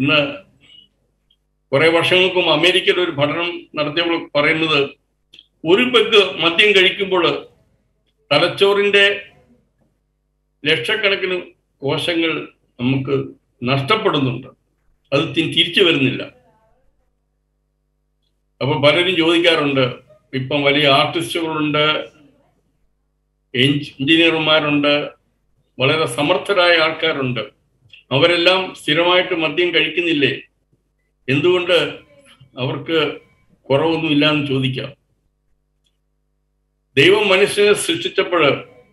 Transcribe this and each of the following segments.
ഇന്ന് കുറെ വർഷങ്ങൾക്ക് മുമ്പ് അമേരിക്കയിൽ ഒരു പഠനം നടത്തിയപ്പോൾ പറയുന്നത് ഒരു പെഗ് മദ്യം കഴിക്കുമ്പോൾ തലച്ചോറിന്റെ ലക്ഷക്കണക്കിന് കോശങ്ങൾ നമുക്ക് നഷ്ടപ്പെടുന്നുണ്ട് അത് തി- തിരിച്ചു വരുന്നില്ല അപ്പൊ പലരും ചോദിക്കാറുണ്ട് ഇപ്പം വലിയ ആർട്ടിസ്റ്റുകളുണ്ട് എഞ്ചിനീയർമാരുണ്ട് വളരെ സമർത്ഥരായ ആൾക്കാരുണ്ട് അവരെല്ലാം സ്ഥിരമായിട്ട് മദ്യം കഴിക്കുന്നില്ലേ എന്തുകൊണ്ട് അവർക്ക് കുറവൊന്നുമില്ല എന്ന് ചോദിക്കാം ദൈവം മനുഷ്യനെ സൃഷ്ടിച്ചപ്പോൾ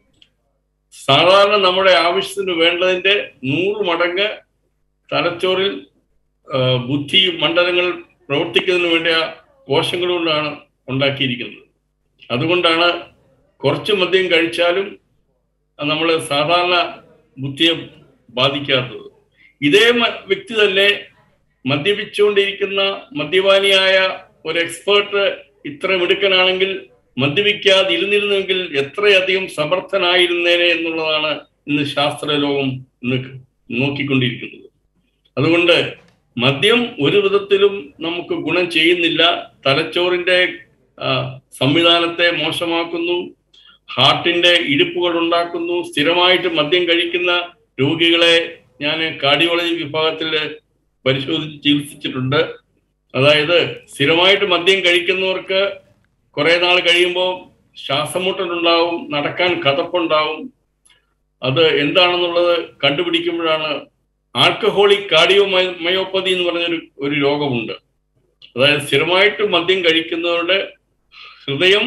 സാധാരണ നമ്മുടെ ആവശ്യത്തിന് വേണ്ടതിന്റെ നൂറ് മടങ്ങ് തലച്ചോറിൽ ആ, ബുദ്ധി മണ്ഡലങ്ങൾ പ്രവർത്തിക്കുന്നതിന് വേണ്ടി ആ കോശങ്ങൾ കൊണ്ടാണ് ഉണ്ടാക്കിയിരിക്കുന്നത് അതുകൊണ്ടാണ് കുറച്ച് മദ്യം കഴിച്ചാലും നമ്മൾ സാധാരണ ബുദ്ധിയെ ബാധിക്കാത്തത് ഇതേ മ- വ്യക്തി തന്നെ മദ്യപിച്ചുകൊണ്ടിരിക്കുന്ന മദ്യപാനിയായ ഒരു എക്സ്പേർട്ട് ഇത്ര മിടുക്കനാണെങ്കിൽ മദ്യപിക്കാതിരുന്നിരുന്നെങ്കിൽ എത്രയധികം സമർത്ഥനായിരുന്നേനെ എന്നുള്ളതാണ് ഇന്ന് ശാസ്ത്രലോകം ഇന്ന് നോക്കിക്കൊണ്ടിരിക്കുന്നത് അതുകൊണ്ട് മദ്യം ഒരു വിധത്തിലും നമുക്ക് ഗുണം ചെയ്യുന്നില്ല തലച്ചോറിന്റെ ആ, സംവിധാനത്തെ മോശമാക്കുന്നു ഹാർട്ടിന്റെ ഇടുപ്പുകൾ ഉണ്ടാക്കുന്നു സ്ഥിരമായിട്ട് മദ്യം കഴിക്കുന്ന രോഗികളെ ഞാൻ കാർഡിയോളജി വിഭാഗത്തിൽ പരിശോധിച്ച് ചികിത്സിച്ചിട്ടുണ്ട് അതായത് സ്ഥിരമായിട്ട് മദ്യം കഴിക്കുന്നവർക്ക് കുറെ നാൾ കഴിയുമ്പോൾ ശ്വാസമുട്ടലുണ്ടാവും നടക്കാൻ കഥപ്പുണ്ടാവും അത് എന്താണെന്നുള്ളത് കണ്ടുപിടിക്കുമ്പോഴാണ് ആൽക്കഹോളിക് കാർഡിയോ മയോപ്പതി എന്ന് പറഞ്ഞൊരു ഒരു രോഗമുണ്ട് അതായത് സ്ഥിരമായിട്ട് മദ്യം കഴിക്കുന്നവരുടെ ഹൃദയം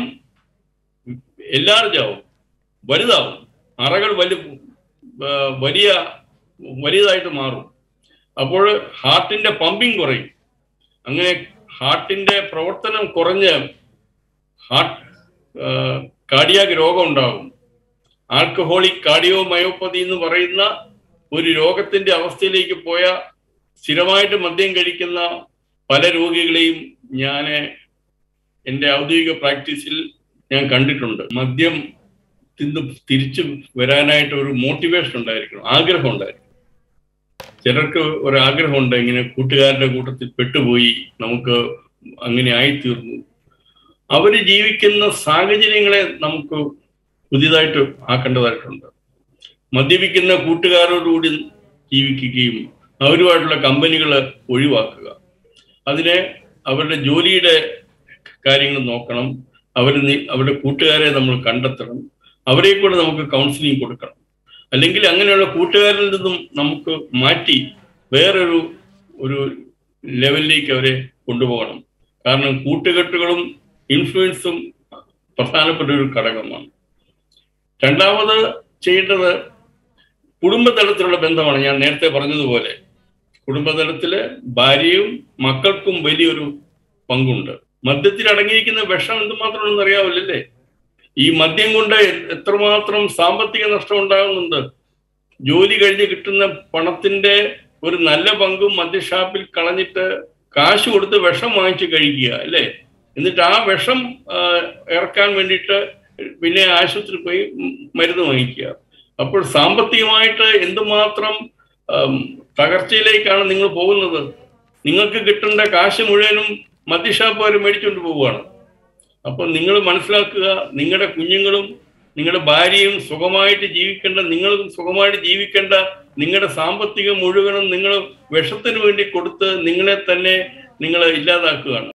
എല്ലാർജാവും വലുതാവും അറകൾ വലു ആ, വലിയ വലിയതായിട്ട് മാറും അപ്പോൾ ഹാർട്ടിന്റെ പമ്പിങ് കുറയും അങ്ങനെ ഹാർട്ടിന്റെ പ്രവർത്തനം കുറഞ്ഞ് ഹാർട്ട് കാർഡിയാക് രോഗം ഉണ്ടാകും ആൽക്കഹോളിക് കാർഡിയോ മയോപ്പതി എന്ന് പറയുന്ന ഒരു രോഗത്തിന്റെ അവസ്ഥയിലേക്ക് പോയ സ്ഥിരമായിട്ട് മദ്യം കഴിക്കുന്ന പല രോഗികളെയും ഞാൻ എൻ്റെ ഔദ്യോഗിക പ്രാക്ടീസിൽ ഞാൻ കണ്ടിട്ടുണ്ട് മദ്യം തിന്ന് തിരിച്ചു വരാനായിട്ട് ഒരു മോട്ടിവേഷൻ ഉണ്ടായിരിക്കണം ആഗ്രഹം ഉണ്ടായിരിക്കണം ചിലർക്ക് ഒരു ആഗ്രഹമുണ്ട് ഇങ്ങനെ കൂട്ടുകാരുടെ കൂട്ടത്തിൽ പെട്ടുപോയി നമുക്ക് അങ്ങനെ ആയിത്തീർന്നു അവർ ജീവിക്കുന്ന സാഹചര്യങ്ങളെ നമുക്ക് പുതിയതായിട്ട് ആക്കേണ്ടതായിട്ടുണ്ട് മദ്യപിക്കുന്ന കൂട്ടുകാരോടുകൂടി ജീവിക്കുകയും അവരുമായിട്ടുള്ള കമ്പനികൾ ഒഴിവാക്കുക അതിനെ അവരുടെ ജോലിയുടെ കാര്യങ്ങൾ നോക്കണം അവർ അവരുടെ കൂട്ടുകാരെ നമ്മൾ കണ്ടെത്തണം അവരെ കൂടെ നമുക്ക് കൗൺസിലിംഗ് കൊടുക്കണം അല്ലെങ്കിൽ അങ്ങനെയുള്ള കൂട്ടുകാരിൽ നിന്നും നമുക്ക് മാറ്റി വേറൊരു ഒരു ലെവലിലേക്ക് അവരെ കൊണ്ടുപോകണം കാരണം കൂട്ടുകെട്ടുകളും ഇൻഫ്ലുവൻസും പ്രധാനപ്പെട്ട ഒരു ഘടകമാണ് രണ്ടാമത് ചെയ്യേണ്ടത് കുടുംബതലത്തിലുള്ള ബന്ധമാണ് ഞാൻ നേരത്തെ പറഞ്ഞതുപോലെ കുടുംബതലത്തില് ഭാര്യയും മക്കൾക്കും വലിയൊരു പങ്കുണ്ട് മദ്യത്തിൽ അടങ്ങിയിരിക്കുന്ന വിഷം എന്തുമാത്രമാണെന്ന് അറിയാവില്ലല്ലേ ഈ മദ്യം കൊണ്ട് എത്രമാത്രം സാമ്പത്തിക നഷ്ടം ഉണ്ടാകുന്നുണ്ട് ജോലി കഴിഞ്ഞ് കിട്ടുന്ന പണത്തിന്റെ ഒരു നല്ല പങ്കും മദ്യഷാപ്പിൽ കളഞ്ഞിട്ട് കാശ് കൊടുത്ത് വിഷം വാങ്ങിച്ച് കഴിക്കുക അല്ലേ എന്നിട്ട് ആ വിഷം ആ, ഇറക്കാൻ വേണ്ടിയിട്ട് പിന്നെ ആശുപത്രിയിൽ പോയി ഉം മരുന്ന് വാങ്ങിക്കുക അപ്പോൾ സാമ്പത്തികമായിട്ട് എന്തുമാത്രം ആം, തകർച്ചയിലേക്കാണ് നിങ്ങൾ പോകുന്നത് നിങ്ങൾക്ക് കിട്ടേണ്ട കാശ് മുഴുവനും മദ്യഷാപ്പുകാർ മേടിച്ചുകൊണ്ട് പോവുകയാണ് അപ്പോൾ നിങ്ങൾ മനസ്സിലാക്കുക നിങ്ങളുടെ കുഞ്ഞുങ്ങളും നിങ്ങളുടെ ഭാര്യയും സുഖമായിട്ട് ജീവിക്കേണ്ട നിങ്ങളും സുഖമായിട്ട് ജീവിക്കേണ്ട നിങ്ങളുടെ സാമ്പത്തികം മുഴുവനും നിങ്ങൾ വിഷത്തിന് വേണ്ടി കൊടുത്ത് നിങ്ങളെ തന്നെ നിങ്ങൾ ഇല്ലാതാക്കുകയാണ്